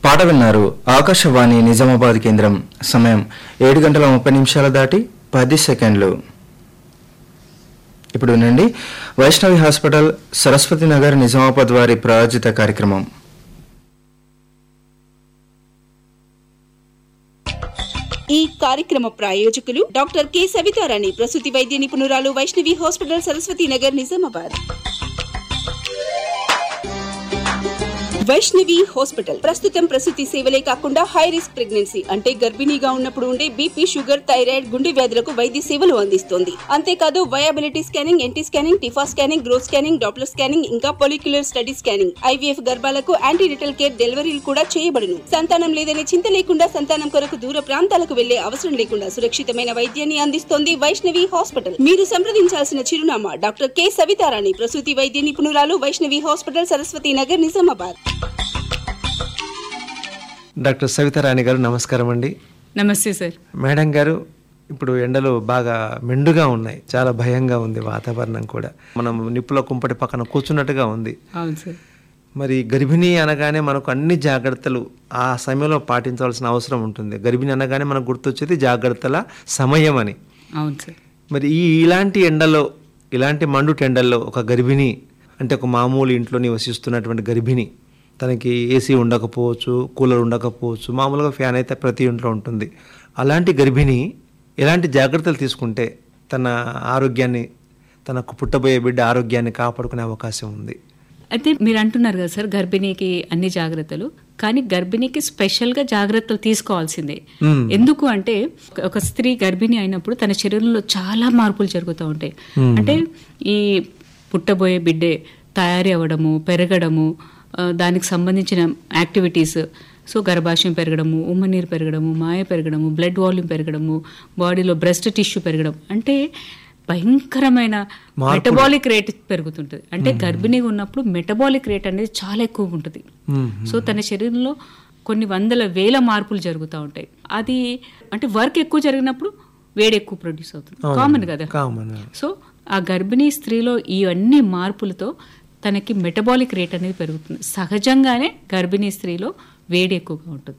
పాట విన్నారు ఆకాశవాణి నిజామాబాద్ కేంద్రం సమయం ఏడు గంటల ముప్పై నిమిషాల దాటి పది సెకండ్లు ఇప్పుడు వినండి వైష్ణవి హాస్పిటల్ సరస్వతి నగర్ నిజామాబాద్ వారి ప్రాయోజిత కార్యక్రమం ఈ కార్యక్రమ ప్రాయోజకులు డాక్టర్ కె సవితారాణి ప్రసూతి వైద్య నిపుణురాలు వైష్ణవి హాస్పిటల్ సరస్వతి నగర్ నిజామాబాద్ వైష్ణవి హాస్పిటల్ ప్రస్తుతం ప్రసూతి సేవలే కాకుండా హై రిస్క్ ప్రెగ్నెన్సీ అంటే గర్భిణీగా ఉన్నప్పుడు ఉండే బీపీ షుగర్ థైరాయిడ్ గుండె వ్యాధులకు వైద్య సేవలు అందిస్తోంది అంతేకాదు viability scanning NT scanning TIFFA scanning growth scanning doppler scanning ఇంకా పొలిక్యులర్ స్టడీ స్కానింగ్ ఐవీఎఫ్ గర్భాలకు యాంటీరిటల్ కేర్ డెలివరీలు కూడా చేయబడును సంతానం లేదనే చింత లేకుండా సంతానం కొరకు దూర ప్రాంతాలకు వెళ్లే అవసరం లేకుండా సురక్షితమైన వైద్యాన్ని అందిస్తోంది వైష్ణవి హాస్పిటల్ మీరు సంప్రదించాల్సిన చిరునామా డాక్టర్ కె సవితారాణి ప్రసూతి వైద్య నిపుణురాలు వైష్ణవి హాస్పిటల్ సరస్వతి నగర్ నిజామాబాద్ డాక్టర్ సవితారాణి గారు నమస్కారం అండి నమస్తే సార్ మేడం గారు ఇప్పుడు ఎండలు బాగా మెండుగా ఉన్నాయి చాలా భయంగా ఉంది వాతావరణం కూడా మనం నిప్పుల కుంపటి పక్కన కూర్చున్నట్టుగా ఉంది అవును సార్ మరి గర్భిణీ అనగానే మనకు అన్ని జాగ్రత్తలు ఆ సమయంలో పాటించవలసిన అవసరం ఉంటుంది గర్భిణీ అనగానే మనకు గుర్తొచ్చేది జాగ్రత్తల సమయం అని అవును సార్ మరి ఈ ఇలాంటి ఎండలో ఇలాంటి మండుటి ఎండల్లో ఒక గర్భిణి అంటే ఒక మామూలు ఇంట్లో నివసిస్తున్నటువంటి గర్భిణి తనకి ఏసీ ఉండకపోవచ్చు కూలర్ ఉండకపోవచ్చు మామూలుగా ఫ్యాన్ అయితే ప్రతి ఇంట్లో ఉంటుంది అలాంటి గర్భిణి ఎలాంటి జాగ్రత్తలు తీసుకుంటే తన ఆరోగ్యాన్ని తనకు పుట్టబోయే బిడ్డ ఆరోగ్యాన్ని కాపాడుకునే అవకాశం ఉంది అయితే మీరు అంటున్నారు కదా సార్ గర్భిణీకి అన్ని జాగ్రత్తలు కానీ గర్భిణీకి స్పెషల్ గా జాగ్రత్తలు తీసుకోవాల్సిందే ఎందుకు అంటే ఒక స్త్రీ గర్భిణి అయినప్పుడు తన శరీరంలో చాలా మార్పులు జరుగుతూ ఉంటాయి అంటే ఈ పుట్టబోయే బిడ్డే తయారీ అవ్వడము పెరగడము ఆ, దానికి సంబంధించిన యాక్టివిటీస్ సో గర్భాశయం పెరగడము ఉమ్మనీరు పెరగడము మాయ పెరగడము బ్లడ్ వాల్యూమ్ పెరగడము బాడీలో బ్రెస్ట్ టిష్యూ పెరగడం అంటే భయంకరమైన మెటబాలిక్ రేట్ పెరుగుతుంటుంది అంటే గర్భిణీగా ఉన్నప్పుడు మెటబాలిక్ రేట్ అనేది చాలా ఎక్కువ ఉంటుంది సో తన శరీరంలో కొన్ని వందల వేల మార్పులు జరుగుతూ ఉంటాయి అది అంటే వర్క్ ఎక్కువ జరిగినప్పుడు వేడి ఎక్కువ ప్రొడ్యూస్ అవుతుంది కామన్ కదా కామన్ సో ఆ గర్భిణీ స్త్రీలో ఇవన్నీ మార్పులతో తనకి మెటబాలిక్ రేట్ అనేది పెరుగుతుంది సహజంగానే గర్భిణీ స్త్రీలో వేడి ఎక్కువగా ఉంటుంది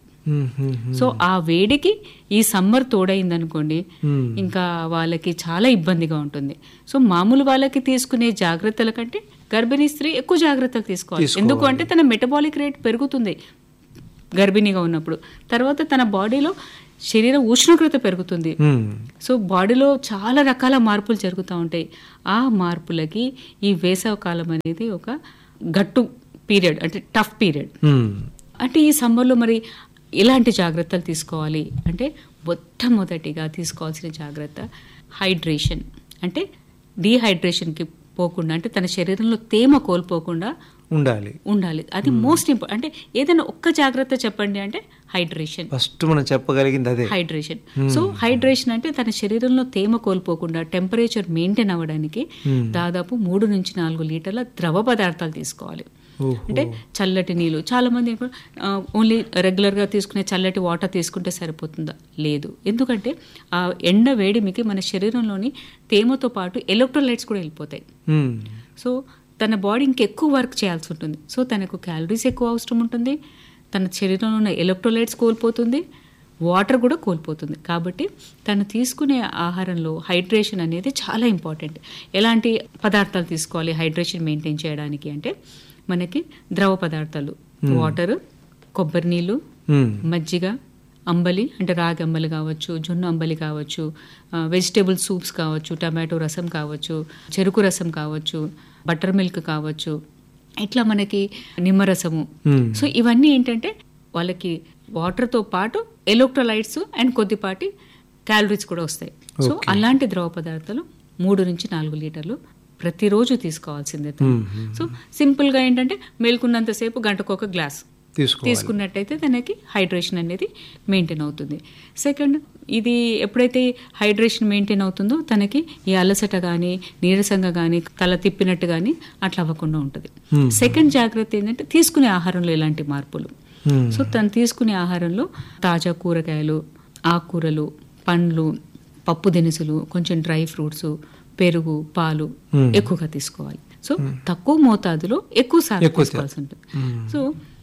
సో ఆ వేడికి ఈ సమ్మర్ తోడైంది అనుకోండి ఇంకా వాళ్ళకి చాలా ఇబ్బందిగా ఉంటుంది సో మామూలు వాళ్ళకి తీసుకునే జాగ్రత్తల కంటే గర్భిణీ స్త్రీ ఎక్కువ జాగ్రత్తలు తీసుకోవాలి ఎందుకు అంటే తన మెటబాలిక్ రేట్ పెరుగుతుంది గర్భిణీగా ఉన్నప్పుడు తర్వాత తన బాడీలో శరీర ఉష్ణోగ్రత పెరుగుతుంది సో బాడీలో చాలా రకాల మార్పులు జరుగుతూ ఉంటాయి ఆ మార్పులకి ఈ వేసవ కాలం అనేది ఒక గట్టు పీరియడ్ అంటే టఫ్ పీరియడ్ అంటే ఈ సమ్మర్లో మరి ఎలాంటి జాగ్రత్తలు తీసుకోవాలి అంటే మొట్టమొదటిగా తీసుకోవాల్సిన జాగ్రత్త హైడ్రేషన్ అంటే డీహైడ్రేషన్కి పోకుండా అంటే తన శరీరంలో తేమ కోల్పోకుండా ఉండాలి ఉండాలి అది మోస్ట్ ఇంపార్టెంట్ అంటే ఏదైనా ఒక్క జాగ్రత్త చెప్పండి అంటే హైడ్రేషన్ ఫస్ట్ మనం చెప్పగలిగింది అదే హైడ్రేషన్ సో హైడ్రేషన్ అంటే తన శరీరంలో తేమ కోల్పోకుండా టెంపరేచర్ మెయింటైన్ అవ్వడానికి దాదాపు మూడు నుంచి నాలుగు లీటర్ల ద్రవ పదార్థాలు తీసుకోవాలి అంటే చల్లటి నీళ్ళు చాలా మంది ఓన్లీ రెగ్యులర్ గా తీసుకునే చల్లటి వాటర్ తీసుకుంటే సరిపోతుందా లేదు ఎందుకంటే ఆ ఎండ వేడిమికి మన శరీరంలోని తేమతో పాటు ఎలక్ట్రోలైట్స్ కూడా వెళ్ళిపోతాయి మ్మ్. సో తన బాడీ ఇంకెక్కువ వర్క్ చేయాల్సి ఉంటుంది సో తనకు క్యాలరీస్ ఎక్కువ అవసరం ఉంటుంది తన శరీరంలో ఉన్న ఎలక్ట్రోలైట్స్ కోల్పోతుంది వాటర్ కూడా కోల్పోతుంది కాబట్టి తను తీసుకునే ఆహారంలో హైడ్రేషన్ అనేది చాలా ఇంపార్టెంట్ ఎలాంటి పదార్థాలు తీసుకోవాలి హైడ్రేషన్ మెయింటైన్ చేయడానికి అంటే మనకి ద్రవ పదార్థాలు వాటర్ కొబ్బరి నీళ్ళు మ్మ్. మజ్జిగ అంబలి అంటే రాగి అంబలి కావచ్చు జొన్న అంబలి కావచ్చు వెజిటేబుల్ సూప్స్ కావచ్చు టమాటో రసం కావచ్చు చెరుకు రసం కావచ్చు బటర్ మిల్క్ కావచ్చు ఇట్లా మనకి నిమ్మరసము సో ఇవన్నీ ఏంటంటే వాళ్ళకి వాటర్తో పాటు ఎలక్ట్రోలైట్స్ అండ్ కొద్దిపాటి క్యాలరీస్ కూడా వస్తాయి సో అలాంటి ద్రవ పదార్థాలు మూడు నుంచి నాలుగు లీటర్లు ప్రతిరోజు తీసుకోవాల్సిందే తను. సో సింపుల్గా ఏంటంటే మేల్కున్నంతసేపు గంటకు ఒక గ్లాస్ తీసుకోవాలి తీసుకున్నట్టయితే తనకి హైడ్రేషన్ అనేది మెయింటైన్ అవుతుంది సెకండ్ ఇది ఎప్పుడైతే హైడ్రేషన్ మెయింటైన్ అవుతుందో తనకి ఈ అలసట కానీ నీరసంగా కానీ తల తిప్పినట్టు కానీ అట్లా అవ్వకుండా ఉంటుంది సెకండ్ జాగ్రత్త ఏంటంటే తీసుకునే ఆహారంలో ఎలాంటి మార్పులు సో తను తీసుకునే ఆహారంలో తాజా కూరగాయలు ఆకుకూరలు పండ్లు పప్పు దినుసులు కొంచెం డ్రై ఫ్రూట్స్ పెరుగు పాలు ఎక్కువగా తీసుకోవాలి సో తక్కువ మోతాదులో ఎక్కువ సార్లు ఎక్కువ తీసుకోవాల్సి ఉంటుంది సో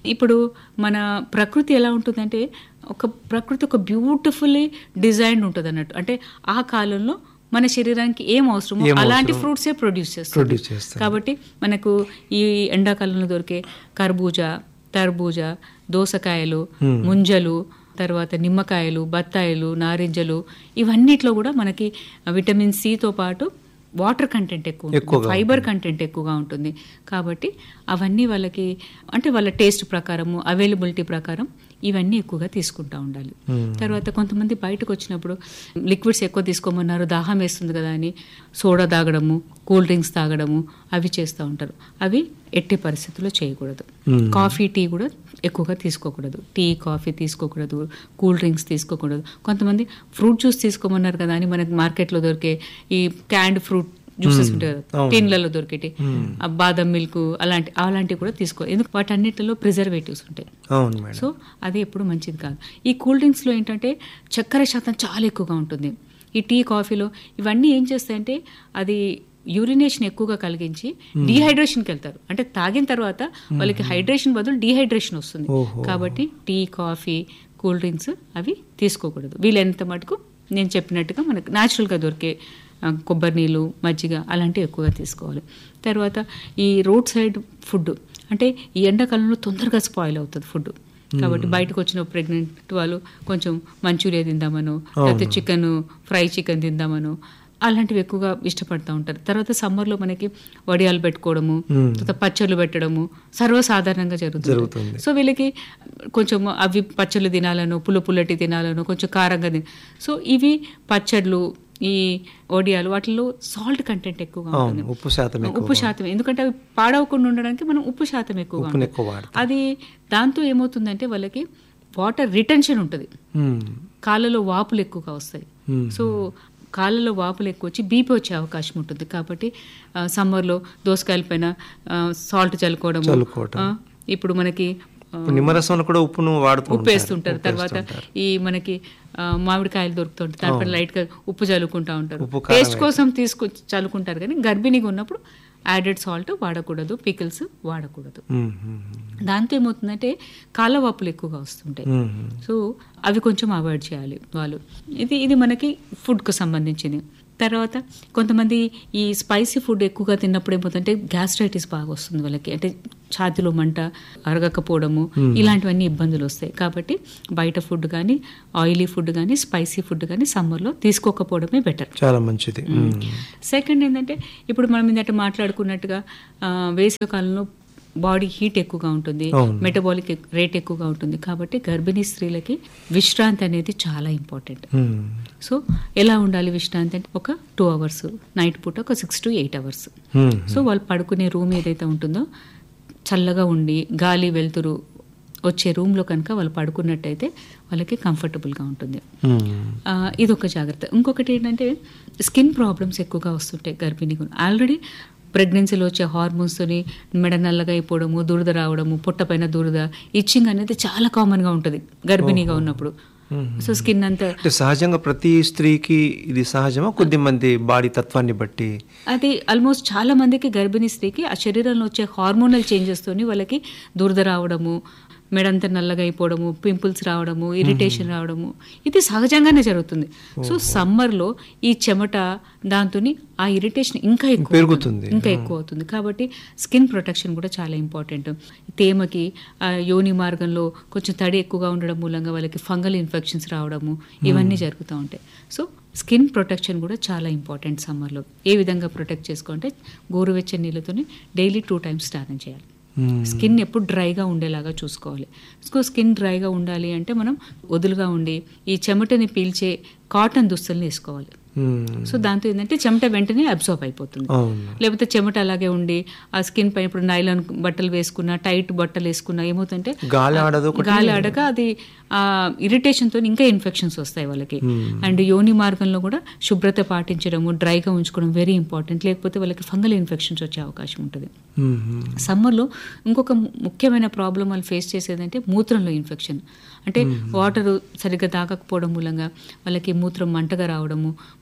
ఇప్పుడు మన ప్రకృతి ఎలా ఉంటుందంటే ఒక ప్రకృతి ఒక బ్యూటిఫుల్లీ డిజైన్ ఉంటుంది అన్నట్టు అంటే ఆ కాలంలో మన శరీరానికి ఏం అవసరమో ఏం అలాంటి అవసరమో ఫ్రూట్సే ప్రొడ్యూస్ చేస్తుంది ప్రొడ్యూస్ చేస్తుంది కాబట్టి మనకు ఈ ఎండాకాలంలో దొరికే కర్బూజా తర్బూజా దోసకాయలు ముంజలు తర్వాత నిమ్మకాయలు బత్తాయిలు నారింజలు ఇవన్నిట్లో కూడా మనకి విటమిన్ సితో పాటు వాటర్ కంటెంట్ ఎక్కువ ఉంటుంది. ఎక్కువగా ఫైబర్ కంటెంట్ ఎక్కువగా ఉంటుంది కాబట్టి అవన్నీ వాళ్ళకి అంటే వాళ్ళ టేస్ట్ ప్రకారము అవైలబిలిటీ ప్రకారం ఇవన్నీ ఎక్కువగా తీసుకుంటా ఉండాలి తర్వాత కొంతమంది బయటకు వచ్చినప్పుడు లిక్విడ్స్ ఎక్కువ తీసుకోమన్నారు దాహం వేస్తుంది కదా అని సోడా తాగడము కూల్ డ్రింక్స్ తాగడము అవి చేస్తూ ఉంటారు అవి ఎట్టి పరిస్థితుల్లో చేయకూడదు కాఫీ టీ కూడా ఎక్కువగా తీసుకోకూడదు టీ కాఫీ తీసుకోకూడదు కూల్ డ్రింక్స్ తీసుకోకూడదు కొంతమంది ఫ్రూట్ జ్యూస్ తీసుకోమన్నారు కదా అని మనకి మార్కెట్లో దొరికే ఈ క్యాండ్ ఫ్రూట్ జ్యూసెస్ ఉంటాయి కదా టిన్లలో దొరికేటి ఆ బాదం మిల్క్ అలాంటి అలాంటివి కూడా తీసుకో ఎందుకు వాటన్నిటిలో ప్రిజర్వేటివ్స్ ఉంటాయి అవును మేడం సో అది ఎప్పుడు మంచిది కాదు ఈ కూల్ డ్రింక్స్లో ఏంటంటే చక్కెర శాతం చాలా ఎక్కువగా ఉంటుంది ఈ టీ కాఫీలో ఇవన్నీ ఏం చేస్తాయంటే అది యూరినేషన్ ఎక్కువగా కలిగించి డీహైడ్రేషన్కి వెళ్తారు అంటే తాగిన తర్వాత వాళ్ళకి హైడ్రేషన్ బదులు డీహైడ్రేషన్ వస్తుంది ఓహో. కాబట్టి టీ కాఫీ కూల్ డ్రింక్స్ అవి తీసుకోకూడదు వీలైనంత మటుకు నేను చెప్పినట్టుగా మనకు న్యాచురల్గా దొరికే ఆ, కొబ్బరి నీళ్ళు మజ్జిగ అలాంటివి ఎక్కువగా తీసుకోవాలి తర్వాత ఈ రోడ్ సైడ్ ఫుడ్ అంటే ఈ ఎండాకాలంలో తొందరగా స్పాయిల్ అవుతుంది ఫుడ్ కాబట్టి బయటకు వచ్చిన ప్రెగ్నెంట్ వాళ్ళు కొంచెం మంచూరియా తిందామనో లేకపోతే చికెన్ ఫ్రై చికెన్ తిందామనో అలాంటివి ఎక్కువగా ఇష్టపడతా ఉంటారు తర్వాత సమ్మర్లో మనకి వడియాలు పెట్టుకోవడము తర్వాత పచ్చళ్ళు పెట్టడము సర్వసాధారణంగా జరుగుతుంది జరుగుతుంది. సో వీళ్ళకి కొంచెం అవి పచ్చళ్ళు తినాలను పుల్ల పుల్లటి తినాలను కొంచెం కారంగా తిన సో ఇవి పచ్చళ్ళు ఈ వడియాలు వాటిలో సాల్ట్ కంటెంట్ ఎక్కువగా అవును ఉంటుంది ఉప్పు శాతం ఎక్కువ ఉప్పు శాతం ఎందుకంటే అవి పాడవకుండా ఉండడానికి మనం ఉప్పు శాతం ఎక్కువగా ఉప్పుని ఉంటుంది. ఎక్కువ వాడతాం అది దాంతో ఏమవుతుందంటే వాళ్ళకి వాటర్ రిటెన్షన్ ఉంటుంది మ్మ్. కాళ్ళలో వాపులు ఎక్కువగా వస్తాయి మ్మ్. సో కాళ్ళలో వాపులు ఎక్కువ వచ్చి బీపీ వచ్చే అవకాశం ఉంటుంది కాబట్టి ఆ, సమ్మర్లో దోసకాయల పైన ఆ, సాల్ట్ చల్లుకోవడము చల్లుకోవటం. ఆ, ఇప్పుడు మనకి ఆ, ఇప్పుడు నిమ్మరసంలో కూడా ఉప్పును వాడుతూ ఉప్పు ఉంటారు. వేస్తుంటారు ఉప్పు తర్వాత వేస్తుంటారు. ఈ మనకి ఆ, మామిడికాయలు దొరుకుతుంటాయి దానిపైన లైట్ గా ఉప్పు చల్లుకుంటా ఉంటారు ఉప్పు, కారం టేస్ట్ కోసం తీసుకు చల్లుకుంటారు కానీ గర్భిణీగా ఉన్నప్పుడు యాడెడ్ సాల్ట్ వాడకూడదు పికిల్స్ వాడకూడదు మ్మ్. మ్మ్. దాంతో ఏమవుతుందంటే కాళ్ళవాపులు ఎక్కువగా వస్తుంటాయి మ్మ్. సో అవి కొంచెం అవాయిడ్ చేయాలి వాళ్ళు ఇది ఇది మనకి ఫుడ్కు సంబంధించింది తర్వాత కొంతమంది ఈ స్పైసీ ఫుడ్ ఎక్కువగా తిన్నప్పుడు ఏమవుతుందంటే గ్యాస్ట్రైటిస్ బాగా వస్తుంది వాళ్ళకి అంటే ఛాతిలో మంట అరగకపోవడము ఇలాంటివన్నీ ఇబ్బందులు వస్తాయి కాబట్టి బయట ఫుడ్ కానీ ఆయిలీ ఫుడ్ కానీ స్పైసీ ఫుడ్ కానీ సమ్మర్లో తీసుకోకపోవడమే బెటర్ చాలా మంచిది మ్మ్. సెకండ్ ఏంటంటే ఇప్పుడు మనం ఇందట మాట్లాడుకున్నట్టుగా ఆ, వేసవి కాలంలో బాడీ హీట్ ఎక్కువగా ఉంటుంది అవును. మెటబాలిక్ రేట్ ఎక్కువగా ఉంటుంది కాబట్టి గర్భిణీ స్త్రీలకి విశ్రాంతి అనేది చాలా ఇంపార్టెంట్ మ్మ్. సో ఎలా ఉండాలి విశ్రాంతి అంటే ఒక టూ అవర్స్ నైట్ పూట ఒక సిక్స్ టు ఎయిట్ అవర్స్ మ్మ్. సో వాళ్ళు పడుకునే రూమ్ ఏదైతే ఉంటుందో చల్లగా ఉండి గాలి వెలుతురు వచ్చే రూమ్లో కనుక వాళ్ళు పడుకున్నట్టయితే వాళ్ళకి కంఫర్టబుల్గా ఉంటుంది మ్మ్. ఆ, ఇది ఒక జాగ్రత్త ఇంకొకటి ఏంటంటే స్కిన్ ప్రాబ్లమ్స్ ఎక్కువగా వస్తుంటాయి గర్భిణీకి ఆల్రెడీ ప్రెగ్నెన్సీలో వచ్చే హార్మోన్స్తోని మెడ నల్లగా అయిపోవడము దురద రావడము పొట్టపైన దురద ఇచ్చింగ్ అనేది చాలా కామన్గా ఉంటుంది గర్భిణీగా ఉన్నప్పుడు సో స్కిన్ అంతా అంటే సహజంగా ప్రతి స్త్రీకి ఇది సహజమా కొద్ది మంది బాడీ తత్వాన్ని బట్టి అది ఆల్మోస్ట్ చాలా మందికి గర్భిణీ స్త్రీకి ఆ శరీరంలో వచ్చే హార్మోనల్ చేంజెస్తోని వాళ్ళకి దురద రావడము మెడంతా నల్లగా అయిపోవడము పింపుల్స్ రావడము ఇరిటేషన్ రావడము ఇది సహజంగానే జరుగుతుంది సో సమ్మర్లో ఈ చెమట దాంతో ఆ ఇరిటేషన్ ఇంకా ఎక్కువ పెరుగుతుంది. ఇంకా ఎక్కువ అవుతుంది కాబట్టి స్కిన్ ప్రొటెక్షన్ కూడా చాలా ఇంపార్టెంట్ తేమకి ఆ యోని మార్గంలో కొంచెం తడి ఎక్కువగా ఉండడం మూలంగా వాళ్ళకి ఫంగల్ ఇన్ఫెక్షన్స్ రావడము ఇవన్నీ జరుగుతూ ఉంటాయి సో స్కిన్ ప్రొటెక్షన్ కూడా చాలా ఇంపార్టెంట్ సమ్మర్లో ఏ విధంగా ప్రొటెక్ట్ చేసుకుంటే గోరువెచ్చని నీళ్ళతోని డైలీ టూ టైమ్స్ స్నానం చేయాలి మ్మ్. స్కిన్ ఎప్పుడు డ్రైగా ఉండేలాగా చూసుకోవాలి సో స్కిన్ డ్రైగా ఉండాలి అంటే మనం వదులుగా ఉండి ఈ చెమటని పీల్చే కాటన్ దుస్తుల్ని వేసుకోవాలి మ్మ్. సో దాంతో ఏంటంటే చెమట వెంటనే అబ్జర్వ్ అయిపోతుంది అవును లేకపోతే చెమట అలాగే ఉండి ఆ స్కిన్ పైన ఇప్పుడు నైలాన్ బట్టలు వేసుకున్నా టైట్ బట్టలు వేసుకున్నా ఏమవుతుంటే గాలి ఆడదు ఒకటి. గాలి ఆడక అది ఆ ఇరిటేషన్ తో ఇంకా ఇన్ఫెక్షన్స్ వస్తాయి వాళ్ళకి అండ్ యోని మార్గంలో కూడా శుభ్రత పాటించడము డ్రైగా ఉంచుకోవడం వెరీ ఇంపార్టెంట్ లేకపోతే వాళ్ళకి ఫంగల్ ఇన్ఫెక్షన్స్ వచ్చే అవకాశం ఉంటుంది మ్మ్. సమ్మర్లో ఇంకొక ముఖ్యమైన ప్రాబ్లం వాళ్ళు ఫేస్ చేసేదంటే మూత్రంలో ఇన్ఫెక్షన్ అంటే వాటర్ సరిగ్గా తాగకపోవడం మూలంగా వాళ్ళకి మూత్రం మంటగా రావడము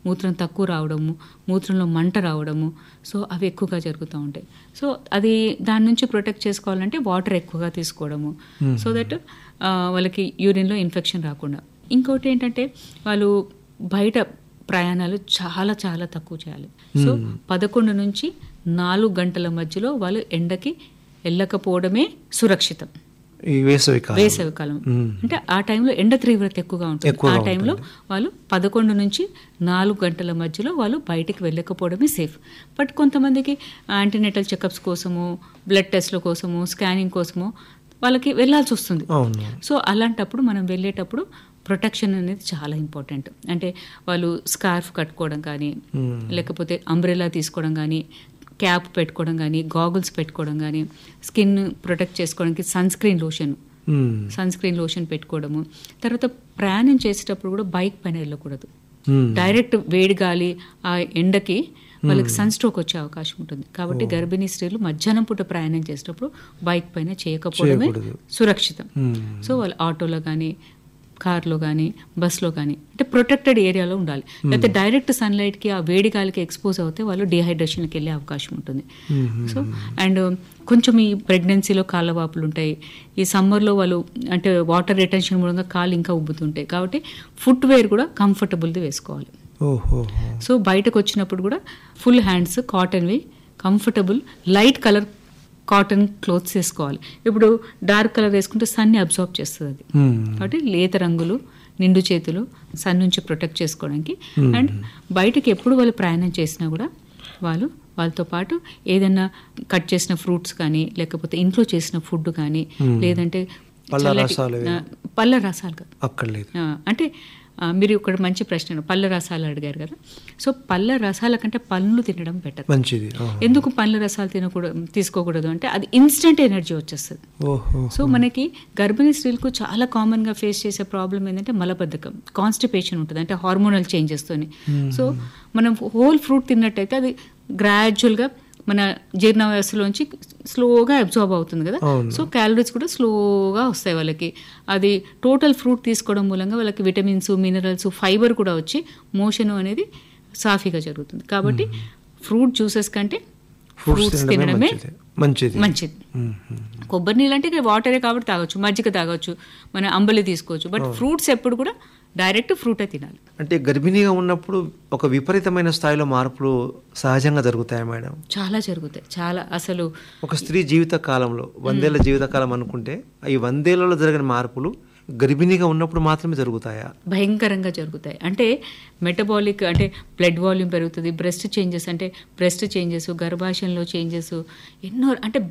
మూత్రం తక్కువ రావడము మూత్రంలో మంట రావడము సో అవి ఎక్కువగా జరుగుతూ ఉంటాయి సో అది దాని నుంచి ప్రొటెక్ట్ చేసుకోవాలంటే వాటర్ ఎక్కువగా తీసుకోవడము సో దట్ వాళ్ళకి యూరిన్లో ఇన్ఫెక్షన్ రాకుండా ఇంకోటి ఏంటంటే వాళ్ళు బయట ప్రయాణాలు చాలా చాలా తక్కువ చేయాలి సో పదకొండు నుంచి నాలుగు గంటల మధ్యలో వాళ్ళు ఎండకి వెళ్ళకపోవడమే సురక్షితం ఈ వేసవి కాలం వేసవి కాలం అంటే ఆ టైంలో ఎండ తీవ్రత ఎక్కువగా ఉంటుంది ఎక్కువగా ఆ టైంలో వాళ్ళు పదకొండు నుంచి నాలుగు గంటల మధ్యలో వాళ్ళు బయటికి వెళ్ళకపోవడమే సేఫ్ బట్ కొంతమందికి యాంటీనేటల్ చెకప్స్ కోసము బ్లడ్ టెస్ట్ల కోసము స్కానింగ్ కోసము వాళ్ళకి వెళ్ళాల్సి వస్తుంది అవును సో అలాంటప్పుడు మనం వెళ్ళేటప్పుడు ప్రొటెక్షన్ అనేది చాలా ఇంపార్టెంట్ అంటే వాళ్ళు స్కార్ఫ్ కట్టుకోవడం కానీ లేకపోతే అంబ్రెలా తీసుకోవడం కానీ క్యాప్ పెట్టుకోవడం కానీ గాగుల్స్ పెట్టుకోవడం కానీ స్కిన్ ప్రొటెక్ట్ చేసుకోవడానికి సన్ స్క్రీన్ లోషన్ మ్మ్. సన్ స్క్రీన్ లోషన్ పెట్టుకోవడము తర్వాత ప్రయాణం చేసేటప్పుడు కూడా బైక్ పైన వెళ్ళకూడదు మ్మ్. డైరెక్ట్ వేడి గాలి ఆ ఎండకి వాళ్ళకి సన్ స్ట్రోక్ వచ్చే అవకాశం ఉంటుంది కాబట్టి గర్భిణీ స్త్రీలు మధ్యాహ్నం పూట ప్రయాణం చేసేటప్పుడు బైక్ పైన చేయకపోవడమే చేయకూడదు. సురక్షితం మ్మ్. సో వాళ్ళు ఆటోలో కానీ కార్లో కానీ బస్లో కానీ అంటే ప్రొటెక్టెడ్ ఏరియాలో ఉండాలి లేకపోతే డైరెక్ట్ సన్లైట్కి ఆ వేడి గాలికి ఎక్స్పోజ్ అవుతే వాళ్ళు డిహైడ్రేషన్కి వెళ్ళే అవకాశం ఉంటుంది సో అండ్ కొంచెం ఈ ప్రెగ్నెన్సీలో కాళ్ళ వాపులు ఉంటాయి ఈ సమ్మర్లో వాళ్ళు అంటే వాటర్ రిటెన్షన్ మూలంగా కాళ్ళు ఇంకా ఉబ్బుతుంటాయి కాబట్టి ఫుట్ వేర్ కూడా కంఫర్టబుల్ది వేసుకోవాలి ఓహో సో బయటకు వచ్చినప్పుడు కూడా ఫుల్ హ్యాండ్స్ కాటన్వి comfortable light colour cotton clothes వేసుకోవాలి ఇప్పుడు డార్క్ కలర్ వేసుకుంటే సన్ని అబ్జార్బ్ చేస్తుంది అది మ్మ్. కాబట్టి లేత రంగులు నిండు చేతులు సన్ నుంచి ప్రొటెక్ట్ చేసుకోవడానికి అండ్ బయటకి ఎప్పుడు వాళ్ళు ప్రయాణం చేసినా కూడా వాళ్ళు వాళ్ళతో పాటు ఏదైనా కట్ చేసిన ఫ్రూట్స్ కానీ లేకపోతే ఇంట్లో చేసిన ఫుడ్ కానీ లేదంటే పళ్ళ చల్లటి- రసాలు ఆ, పళ్ళ రసాలు కాదు అక్కర్లేదు ఆ, అంటే ఆ, మీరు ఇక్కడ మంచి ప్రశ్న పళ్ళ రసాలు అడిగారు కదా సో పళ్ళ రసాల కంటే పళ్ళు తినడం బెటర్ మంచిది ఆహా. ఎందుకు పళ్ళ రసాలు తినకూడదు తీసుకోకూడదు అంటే అది ఇన్స్టెంట్ ఎనర్జీ వచ్చేస్తుంది ఓహో సో మనకి గర్భిణీ స్త్రీలకు చాలా కామన్గా ఫేస్ చేసే ప్రాబ్లం ఏంటంటే మలబద్ధకం కాన్స్టిపేషన్ ఉంటుంది అంటే హార్మోనల్ చేంజెస్తోని సో మనం హోల్ ఫ్రూట్ తిన్నట్టయితే అది గ్రాడ్యువల్గా మన జీర్ణ వ్యవస్థలోంచి స్లోగా అబ్జార్బ్ అవుతుంది కదా అవును. సో క్యాలరీస్ కూడా స్లోగా వస్తాయి వాళ్ళకి అది టోటల్ ఫ్రూట్ తీసుకోవడం మూలంగా వాళ్ళకి విటమిన్స్ మినరల్స్ ఫైబర్ కూడా వచ్చి మోషన్ అనేది సాఫీగా జరుగుతుంది కాబట్టి ఫ్రూట్ జ్యూసెస్ కంటే ఫ్రూట్స్ ఫ్రూట్స్ తినడమే తినడమే మంచిది మంచిది మంచిది మ్మ్. మ్మ్. కొబ్బరి నీళ్ళు అంటే ఇక వాటరే కాబట్టి తాగొచ్చు మజ్జిగ తాగొచ్చు మన అంబలి తీసుకోవచ్చు బట్ ఫ్రూట్స్ ఎప్పుడు కూడా డైరెక్ట్ ఫ్రూటే తినాలి అంటే గర్భిణీగా ఉన్నప్పుడు ఒక విపరీతమైన స్థాయిలో మార్పులు సహజంగా జరుగుతాయి మేడం చాలా జరుగుతాయి చాలా అసలు ఒక స్త్రీ జీవిత కాలంలో వందేళ్ల జీవిత కాలం అనుకుంటే ఈ వందేళ్లలో జరిగిన మార్పులు గర్భిణీగా ఉన్నప్పుడు మాత్రమే జరుగుతాయా భయంకరంగా జరుగుతాయి అంటే మెటబాలిక్ అంటే బ్లడ్ వాల్యూమ్ పెరుగుతుంది బ్రెస్ట్ చేంజెస్ అంటే బ్రెస్ట్ చేంజెస్ గర్భాశయంలో చేంజెస్ ఎన్నో అంటే